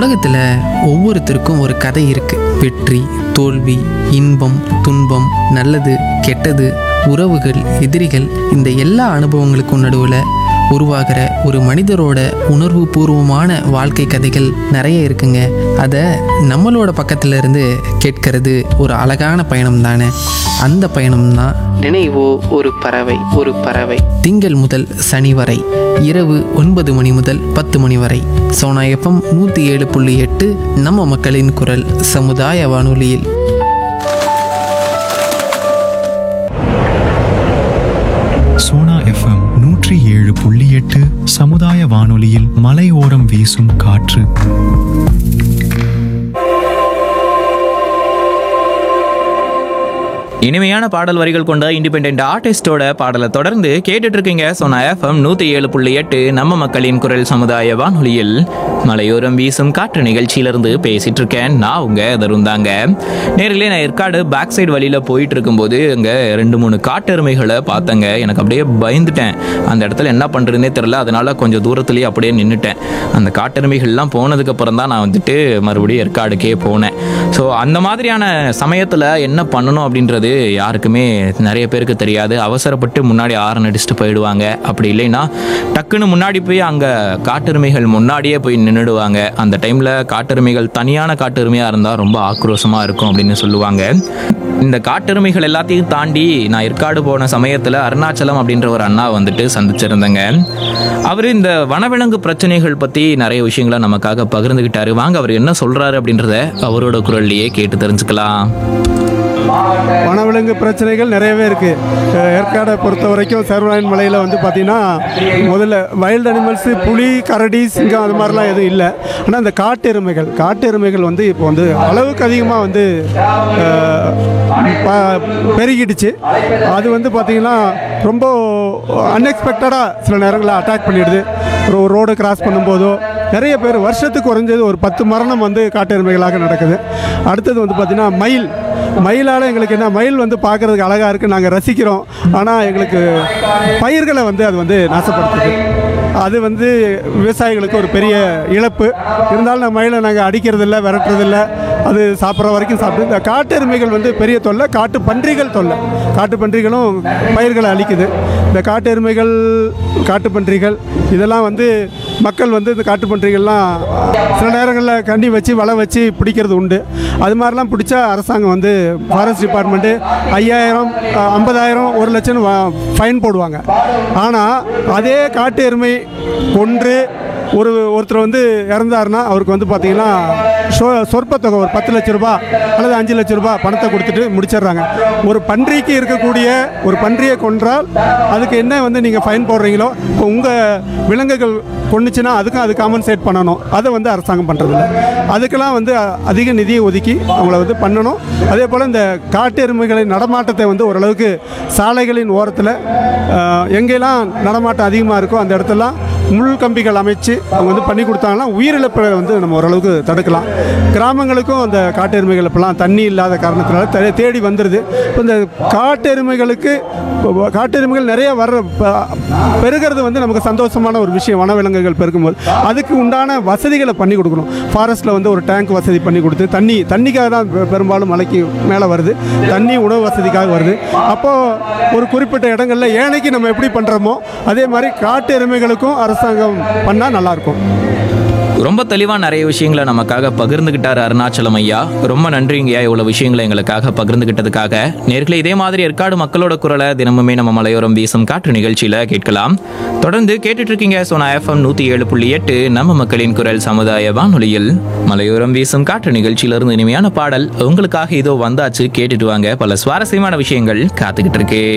உலகத்தில் ஒவ்வொருத்தருக்கும் ஒரு கதை இருக்கு வெற்றி தோல்வி இன்பம் துன்பம் நல்லது கெட்டது உறவுகள் எதிரிகள் இந்த எல்லா அனுபவங்களுக்கும் நடுவில் உருவாகிற ஒரு மனிதரோட உணர்வு பூர்வமான வாழ்க்கை கதைகள் நிறைய இருக்குங்க அதை நம்மளோட பக்கத்துல இருந்து கேட்கறது ஒரு அழகான பயணம் தானே அந்த பயணம் தான் நினைவோ ஒரு பறவை ஒரு பறவை திங்கள் முதல் சனி வரை இரவு ஒன்பது மணி முதல் பத்து மணி வரை சோனா எஃப்எம் நூற்றி ஏழு புள்ளி எட்டு நம்ம மக்களின் குரல் சமுதாய வானொலியில் சோனா எஃப்எம் நூற்றி ஏழு புள்ளி எட்டு சமுதாய வானொலியில் மலையோரம் வீசும் காற்று இனிமையான பாடல் வரிகள் கொண்ட இண்டிபெண்ட் ஆர்டிஸ்டோட பாடலை தொடர்ந்து கேட்டுட்டு இருக்கீங்க சொன்ன எஃப்எம் நூத்தி ஏழு புள்ளி எட்டு நம்ம மக்களின் குரல் சமுதாய வானொலியில் மலையோரம் வீசும் காற்று நிகழ்ச்சியிலிருந்து பேசிட்டு இருக்கேன் நான் உங்க தருந்தாங்க நேரிலே நான் ஏற்காடு பேக் சைடு வழியில போயிட்டு இருக்கும்போது அங்க ரெண்டு மூணு காட்டெருமைகளை பார்த்தேங்க எனக்கு அப்படியே பயந்துட்டேன் அந்த இடத்துல என்ன பண்றதுனே தெரியல அதனால கொஞ்சம் தூரத்துலயே அப்படியே நின்றுட்டேன் அந்த காட்டெருமைகள்லாம் போனதுக்கு அப்புறம் தான் நான் வந்துட்டு மறுபடியும் ஏற்காடுக்கே போனேன் ஸோ அந்த மாதிரியான சமயத்தில் என்ன பண்ணணும் அப்படின்றது யாருக்குமே நிறைய பேருக்கு தெரியாது அவசரப்பட்டு முன்னாடி ஆரன் அடிச்சுட்டு போயிடுவாங்க அப்படி இல்லைன்னா டக்குன்னு முன்னாடி போய் அங்கே காட்டெருமைகள் முன்னாடியே போய் நின்றுடுவாங்க அந்த டைமில் காட்டெருமைகள் தனியான காட்டெருமையாக இருந்தால் ரொம்ப ஆக்ரோஷமாக இருக்கும் அப்படின்னு சொல்லுவாங்க இந்த காட்டெருமைகள் எல்லாத்தையும் தாண்டி நான் ஏற்காடு போன சமயத்தில் அருணாச்சலம் அப்படின்ற ஒரு அண்ணா வந்துட்டு சந்திச்சிருந்தேங்க அவர் இந்த வனவிலங்கு பிரச்சனைகள் பற்றி நிறைய விஷயங்களை நமக்காக பகிர்ந்துக்கிட்டாரு வாங்க அவர் என்ன சொல்கிறாரு அப்படின்றத அவரோட குரல்லையே கேட்டு தெரிஞ்சுக்கலாம் வனவிலங்கு பிரச்சனைகள் நிறையவே இருக்குது ஏற்காடை பொறுத்த வரைக்கும் சர்வராயன் மலையில் வந்து பார்த்திங்கன்னா முதல்ல வைல்டு அனிமல்ஸு புலி கரடி சிங்கம் அது மாதிரிலாம் எதுவும் இல்லை ஆனால் இந்த காட்டெருமைகள் காட்டெருமைகள் வந்து இப்போ வந்து அளவுக்கு அதிகமாக வந்து அஹ், ப- பெருகிடுச்சு அது வந்து பார்த்திங்கன்னா ரொம்ப அன்எக்ஸ்பெக்டடாக சில நேரங்களில் அட்டாக் பண்ணிடுது ஒரு ரோடு கிராஸ் பண்ணும்போதோ நிறைய பேர் வருஷத்துக்கு குறைஞ்சது ஒரு பத்து மரணம் வந்து காட்டெருமைகளாக நடக்குது அடுத்தது வந்து பார்த்திங்கன்னா மயில் மயிலால் எங்களுக்கு என்ன மயில் வந்து பார்க்குறதுக்கு அழகாக இருக்குது நாங்கள் ரசிக்கிறோம் ஆனால் எங்களுக்கு பயிர்களை வந்து அது வந்து நாசப்படுத்துது அது வந்து விவசாயிகளுக்கு ஒரு பெரிய இழப்பு இருந்தாலும் நம்ம மயிலை நாங்கள் அடிக்கிறதில்ல விரட்டுறதில்ல அது சாப்பிட்ற வரைக்கும் சாப்பிட்டு இந்த காட்டு எருமைகள் வந்து பெரிய தொல்லை காட்டு பன்றிகள் தொல்லை காட்டு பன்றிகளும் பயிர்களை அழிக்குது இந்த காட்டு எருமைகள் காட்டு பன்றிகள் இதெல்லாம் வந்து மக்கள் வந்து இந்த காட்டு பன்றிகள்லாம் சில நேரங்களில் கண்டி வச்சு வலை வச்சு பிடிக்கிறது உண்டு அது மாதிரிலாம் பிடிச்சா அரசாங்கம் வந்து ஃபாரஸ்ட் டிபார்ட்மெண்ட்டு ஐயாயிரம் அஹ், ஐம்பதாயிரம் ஒரு லட்சம் ஃபைன் போடுவாங்க ஆனால் அதே காட்டு எருமை கொன்று ஒரு ஒருத்தர் வந்து இறந்தாருன்னா அவருக்கு வந்து பார்த்தீங்கன்னா சொ சொற்ப தொகை ஒரு பத்து லட்ச ரூபா அல்லது அஞ்சு லட்ச ரூபா பணத்தை கொடுத்துட்டு முடிச்சிடுறாங்க ஒரு பன்றிக்கு இருக்கக்கூடிய ஒரு பன்றியை கொன்றால் அதுக்கு என்ன வந்து நீங்கள் ஃபைன் போடுறீங்களோ இப்போ உங்கள் விலங்குகள் கொண்டுச்சுன்னா அதுக்கும் அது காம்பன்சேட் பண்ணணும் அதை வந்து அரசாங்கம் பண்ணுறதில்ல அதுக்கெல்லாம் வந்து அ- அதிக நிதியை ஒதுக்கி அவங்கள வந்து பண்ணணும் அதே போல் இந்த காட்டு எருமைகளின் நடமாட்டத்தை வந்து ஓரளவுக்கு சாலைகளின் ஓரத்தில் எங்கெல்லாம் நடமாட்டம் அதிகமாக இருக்கோ அந்த இடத்துலலாம் முள் கம்பிகள் அமைச்சு அவங்க வந்து பண்ணி கொடுத்தாங்கன்னா உயிரிழப்பை வந்து நம்ம ஓரளவுக்கு தடுக்கலாம் கிராமங்களுக்கும் அந்த காட்டெருமைகள் இப்போலாம் தண்ணி இல்லாத காரணத்தினால தே- தேடி வந்துடுது இப்போ இந்த காட்டெருமைகளுக்கு இப்போ காட்டெருமைகள் நிறைய வர்ற ப- பெருகிறது வந்து நமக்கு சந்தோஷமான ஒரு விஷயம் வனவிலங்குகள் பெருக்கும்போது அதுக்கு உண்டான வசதிகளை பண்ணி கொடுக்கணும் ஃபாரஸ்ட்டில் வந்து ஒரு டேங்க் வசதி பண்ணி கொடுத்து தண்ணி தண்ணிக்காக தான் பெ- பெரும்பாலும் மலைக்கு மேலே வருது தண்ணி உணவு வசதிக்காக வருது அப்போது ஒரு குறிப்பிட்ட இடங்களில் ஏனைக்கு நம்ம எப்படி பண்ணுறோமோ அதே மாதிரி காட்டு எருமைகளுக்கும் அரசாங்கம் பண்ணால் நல்லாயிருக்கும் ரொம்ப தெளிவாக நிறைய விஷயங்களை நமக்காக பகிர்ந்துக்கிட்டாரு அருணாச்சலம் ஐயா ரொம்ப நன்றிங்கய்யா இவ்வளோ விஷயங்களை எங்களுக்காக பகிர்ந்துக்கிட்டதுக்காக நேர்களை இதே மாதிரி ஏற்காடு மக்களோட குரலை தினமுமே நம்ம மலையோரம் வீசும் காற்று நிகழ்ச்சியில் கேட்கலாம் தொடர்ந்து கேட்டுட்டு இருக்கீங்க சோனா எஃப்எம் நூற்றி ஏழு புள்ளி எட்டு நம்ம மக்களின் குரல் சமுதாய வானொலியில் மலையோரம் வீசும் காற்று நிகழ்ச்சியிலிருந்து இனிமையான பாடல் உங்களுக்காக இதோ வந்தாச்சு கேட்டுட்டு வாங்க பல சுவாரஸ்யமான விஷயங்கள் காத்துக்கிட்டு இருக்கு